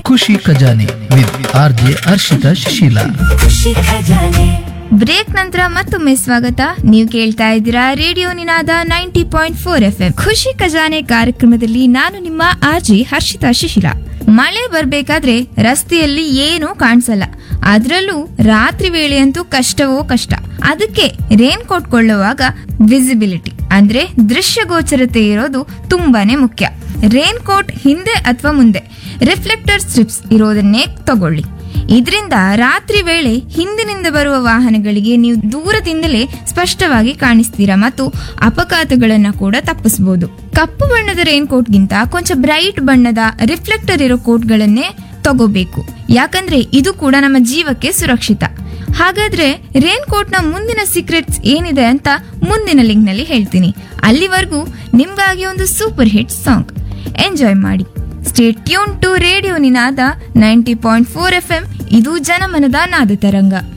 ಖುಷಿ ಖಜಾನೆ with R J Harshitha Shisheela ಖುಷಿ ಖಜಾನೆ ಬ್ರೇಕ್ ನಂತರ ಮತ್ತೊಮ್ಮೆ ಸ್ವಾಗತ ನೀವು ಕೇಳ್ತಾ ಇದ್ದೀರಾ radio Ninaada ninety point four F M ಖುಷಿ ಖಜಾನೆ ಕಾರ್ಯಕ್ರಮದಲ್ಲಿ ನಾನು ನಿಮ್ಮ ಆರ್ಜಿ ಹರ್ಷಿತಾ ಶಿಶಿಲ ಮಳೆ ಬರ್ಬೇಕಾದ್ರೆ ರಸ್ತೆಯಲ್ಲಿ ಏನೂ ಕಾಣಿಸಲ್ಲ ಅದ್ರಲ್ಲೂ ರಾತ್ರಿ ವೇಳೆಯಂತೂ ಕಷ್ಟವೋ ಕಷ್ಟ ಅದಕ್ಕೆ ರೇನ್ ಕೋಟ್ ಕೊಳ್ಳುವಾಗ ವಿಸಿಬಿಲಿಟಿ ಅಂದ್ರೆ ದೃಶ್ಯಗೋಚರತೆ ಇರೋದು ತುಂಬಾನೇ ಮುಖ್ಯ ರೇನ್ ಕೋಟ್ ಹಿಂದೆ ಅಥವಾ ಮುಂದೆ ರಿಫ್ಲೆಕ್ಟರ್ ಸ್ಟ್ರಿಪ್ಸ್ ಇರೋದನ್ನೇ ತಗೊಳ್ಳಿ ಇದರಿಂದ ರಾತ್ರಿ ವೇಳೆ ಹಿಂದಿನಿಂದ ಬರುವ ವಾಹನಗಳಿಗೆ ನೀವು ದೂರದಿಂದಲೇ ಸ್ಪಷ್ಟವಾಗಿ ಕಾಣಿಸ್ತೀರಾ ಮತ್ತು ಅಪಘಾತಗಳನ್ನ ಕೂಡ ತಪ್ಪಿಸಬಹುದು ಕಪ್ಪು ಬಣ್ಣದ ರೈನ್ ಕೋಟ್ಗಿಂತ ಕೊಂಚ ಬ್ರೈಟ್ ಬಣ್ಣದ ರಿಫ್ಲೆಕ್ಟರ್ ಇರೋ ಕೋಟ್ಗಳನ್ನೇ ತಗೋಬೇಕು ಯಾಕಂದ್ರೆ ಇದು ಕೂಡ ನಮ್ಮ ಜೀವಕ್ಕೆ ಸುರಕ್ಷಿತ ಹಾಗಾದ್ರೆ ರೇನ್ ಕೋಟ್ ನ ಮುಂದಿನ ಸೀಕ್ರೆಟ್ಸ್ ಏನಿದೆ ಅಂತ ಮುಂದಿನ ಲಿಂಕ್ ನಲ್ಲಿ ಹೇಳ್ತೀನಿ ಅಲ್ಲಿವರೆಗೂ ನಿಮ್ಗಾಗಿ ಒಂದು ಸೂಪರ್ ಹಿಟ್ ಸಾಂಗ್ ಎಂಜಾಯ್ ಮಾಡಿ stay tune to radio Ninaada ninety point four F M ಇದು ಜನಮನದ ನಾದ ತರಂಗ